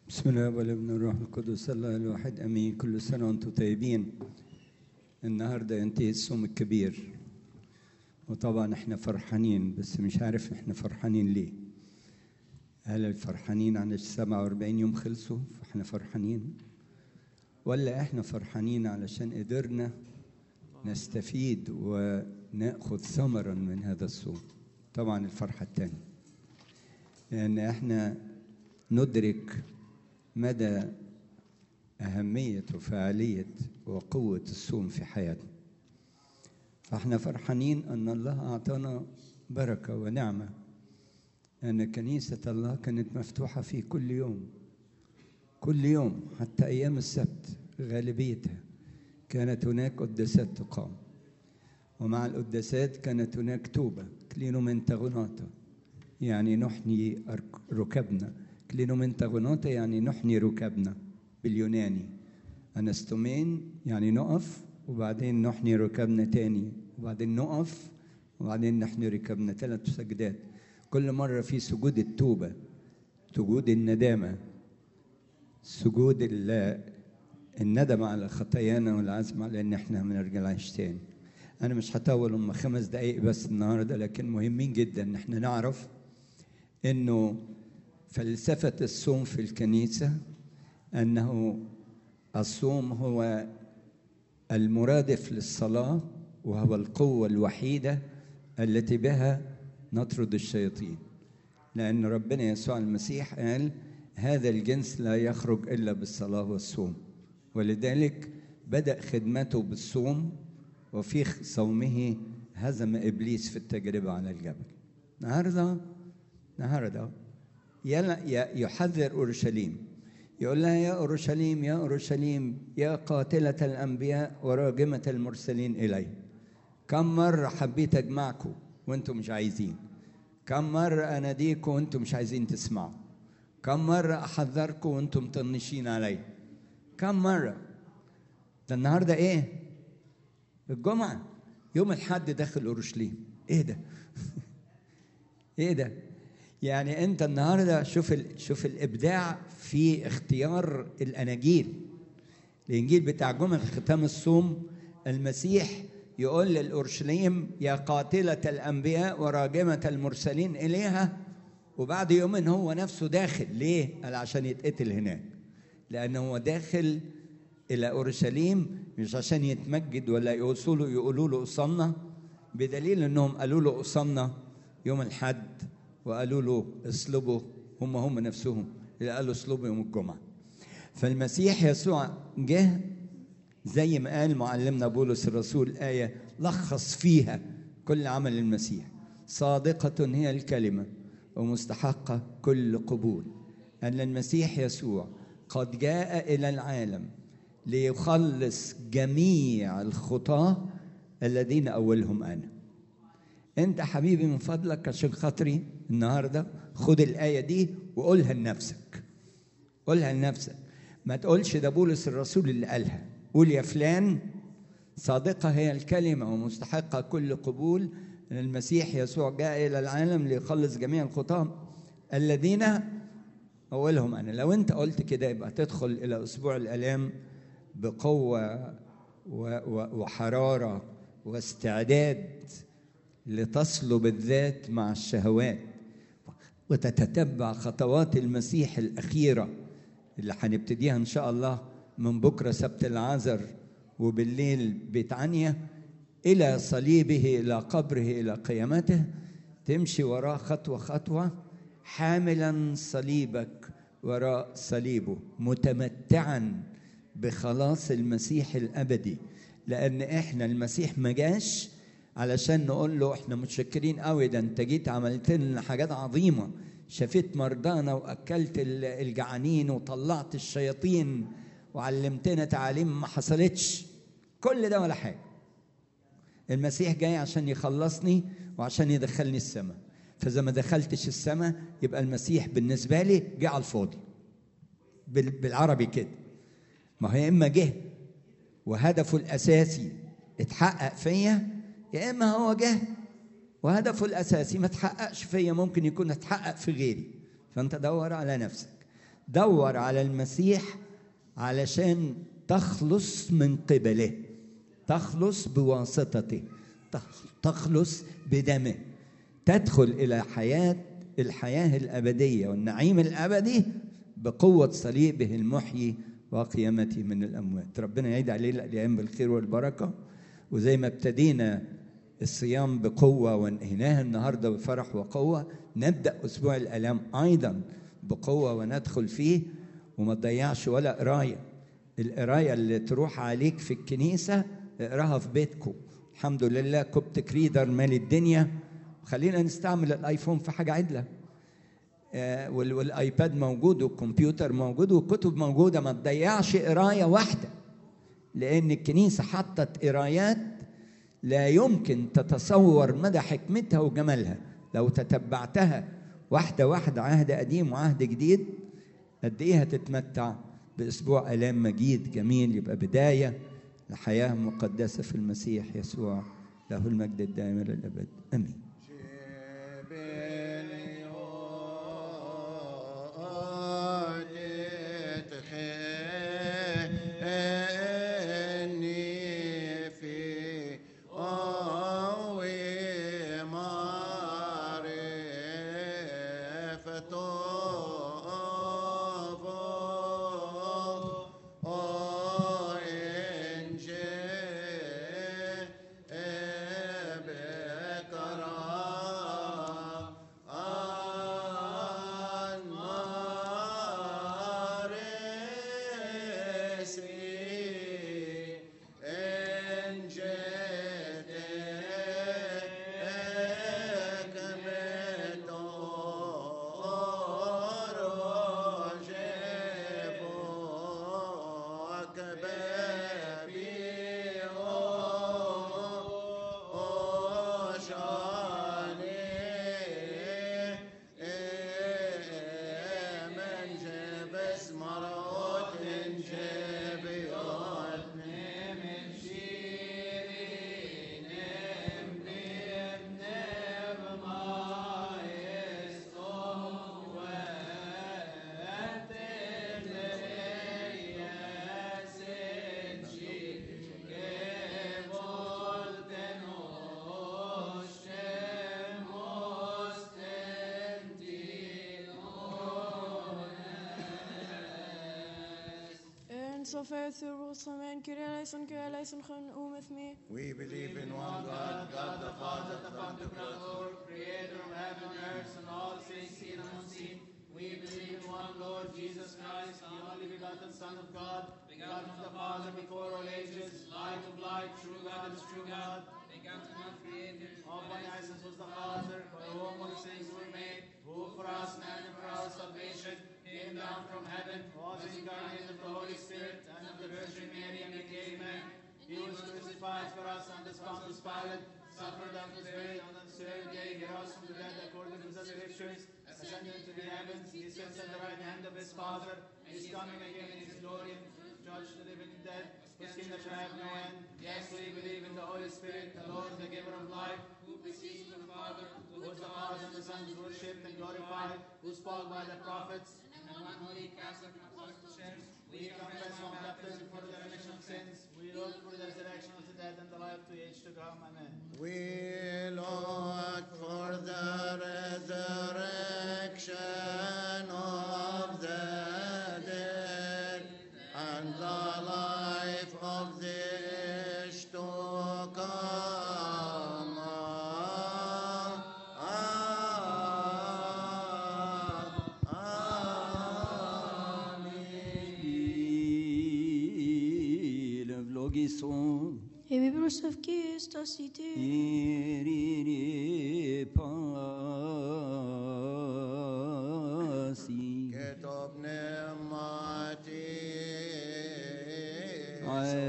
بسم الله والابن الروح القدس الله الواحد امين كل سنه وانتم طيبين النهارده ينتهي الصوم الكبير وطبعا احنا فرحانين بس مش عارف احنا فرحانين ليه هل الفرحانين عن ال 47 يوم خلصوا فاحنا فرحانين ولا احنا فرحانين علشان قدرنا نستفيد وناخذ ثمرا من هذا الصوم طبعا الفرحه الثانيه لان احنا ندرك مدى أهمية وفعالية وقوة الصوم في حياتنا فاحنا فرحانين أن الله أعطانا بركة ونعمة أن كنيسة الله كانت مفتوحة في كل يوم كل يوم حتى أيام السبت غالبيتها كانت هناك قداسات تقام ومع القداسات كانت هناك توبة كلينومنتاغوناتا يعني نحني ركبنا كلينومنتاغوناتا يعني نحني ركبنا باليوناني أنستومين يعني نقف وبعدين نحني ركبنا تاني وبعدين نقف وبعدين نحني ركبنا ثلاث سجدات كل مرة في سجود التوبة سجود الندامة سجود الندم على خطايانا والعزم على ان احنا ما نرجعش تاني انا مش هطول هم خمس دقايق بس النهارده لكن مهمين جدا ان احنا نعرف انه فلسفه الصوم في الكنيسه انه الصوم هو المرادف للصلاه وهو القوه الوحيده التي بها نطرد الشياطين لان ربنا يسوع المسيح قال هذا الجنس لا يخرج الا بالصلاه والصوم ولذلك بدا خدمته بالصوم وفي صومه هزم ابليس في التجربه على الجبل النهارده النهارده يحذر اورشليم يقول لها يا اورشليم يا اورشليم يا قاتله الانبياء وراجمه المرسلين الي كم مره حبيت اجمعكم وانتم مش عايزين كم مره اناديكم وانتم مش عايزين تسمعوا كم مره احذركم وانتم مطنشين علي كم مره ده النهارده ايه الجمعه يوم الحد داخل اورشليم ايه ده ايه ده يعني انت النهارده شوف ال... شوف الابداع في اختيار الاناجيل الانجيل بتاع جمعه ختام الصوم المسيح يقول للاورشليم يا قاتله الانبياء وراجمه المرسلين اليها وبعد يومين هو نفسه داخل ليه؟ قال عشان يتقتل هناك لانه هو داخل الى اورشليم مش عشان يتمجد ولا يوصلوا يقولوا له اصلنا بدليل انهم قالوا له اصلنا يوم الحد وقالوا له اصلبوا هم هم نفسهم اللي قالوا اصلبوا يوم الجمعه فالمسيح يسوع جه زي ما قال معلمنا بولس الرسول آية لخص فيها كل عمل المسيح صادقة هي الكلمة ومستحقة كل قبول أن المسيح يسوع قد جاء إلى العالم ليخلص جميع الخطاة الذين أولهم أنا أنت حبيبي من فضلك عشان خاطري النهاردة خد الآية دي وقولها لنفسك قولها لنفسك ما تقولش ده بولس الرسول اللي قالها قول يا فلان صادقة هي الكلمة ومستحقة كل قبول أن المسيح يسوع جاء إلى العالم ليخلص جميع الخطاة الذين أولهم أنا لو أنت قلت كده يبقى تدخل إلى أسبوع الآلام بقوة وحرارة واستعداد لتصلب الذات مع الشهوات وتتتبع خطوات المسيح الأخيرة اللي هنبتديها إن شاء الله من بكرة سبت العذر وبالليل بيت عنيا إلى صليبه إلى قبره إلى قيامته تمشي وراه خطوة خطوة حاملا صليبك وراء صليبه متمتعا بخلاص المسيح الأبدي لأن إحنا المسيح ما جاش علشان نقول له إحنا متشكرين قوي ده أنت جيت عملت لنا حاجات عظيمة شفيت مرضانا وأكلت الجعانين وطلعت الشياطين وعلمتنا تعاليم ما حصلتش كل ده ولا حاجه المسيح جاي عشان يخلصني وعشان يدخلني السماء فاذا ما دخلتش السماء يبقى المسيح بالنسبه لي جه على الفاضي بالعربي كده ما هو يا اما جه وهدفه الاساسي اتحقق فيا يا اما هو جه وهدفه الاساسي ما تحققش فيا ممكن يكون اتحقق في غيري فانت دور على نفسك دور على المسيح علشان تخلص من قبله تخلص بواسطته تخ- تخلص بدمه تدخل الى حياه الحياه الابديه والنعيم الابدي بقوه صليبه المحيي وقيامته من الاموات ربنا يعيد علينا الايام بالخير والبركه وزي ما ابتدينا الصيام بقوه وانهيناه النهارده بفرح وقوه نبدا اسبوع الالام ايضا بقوه وندخل فيه وما تضيعش ولا قرايه القرايه اللي تروح عليك في الكنيسه اقراها في بيتكم الحمد لله كوبتك ريدر مال الدنيا خلينا نستعمل الايفون في حاجه عدله آه، وال- والايباد موجود والكمبيوتر موجود والكتب موجوده ما تضيعش قرايه واحده لان الكنيسه حطت قرايات لا يمكن تتصور مدى حكمتها وجمالها لو تتبعتها واحده واحده عهد قديم وعهد جديد قد ايه هتتمتع باسبوع الام مجيد جميل يبقى بدايه لحياه مقدسه في المسيح يسوع له المجد الدائم الى الابد امين En så ver Jerusalem en Kyrie eleison, Kyrie eleison, gewoon o with me. We believe in one God, God the Father, the Pantocrator, Lord, creator of heaven and earth and all things seen and unseen. We believe in one Lord Jesus Christ, the only begotten Son of God, begotten of the Father before all ages, light of light, true God and true God, begotten not created. Of one essence was the Father, by whom all things were made, who for us man and for our salvation came down from heaven, was incarnate of the Holy Spirit and of the Virgin Mary and became man. He was crucified for us under Pontius Pilate, suffered and was buried, and on the third day he rose from the dead according to the scriptures, ascended into the heavens, he sits at the right hand of his Father, and is coming again in his glory, to judge the living and dead, whose kingdom shall have no end. Yes, we believe in the Holy Spirit, the Lord, the giver of life, who proceeds from the Father, who is the Father and the Son is worshipped and glorified, who spoke by the prophets, and one holy Catholic apostleship. We confess one baptism for the remission of sins. We look for the resurrection of the dead and the life to age to come. Amen. We look for the resurrection of the dead and the life of the age to come. Le vlogison, Et vi bror Stefki, Stasiti. iriri,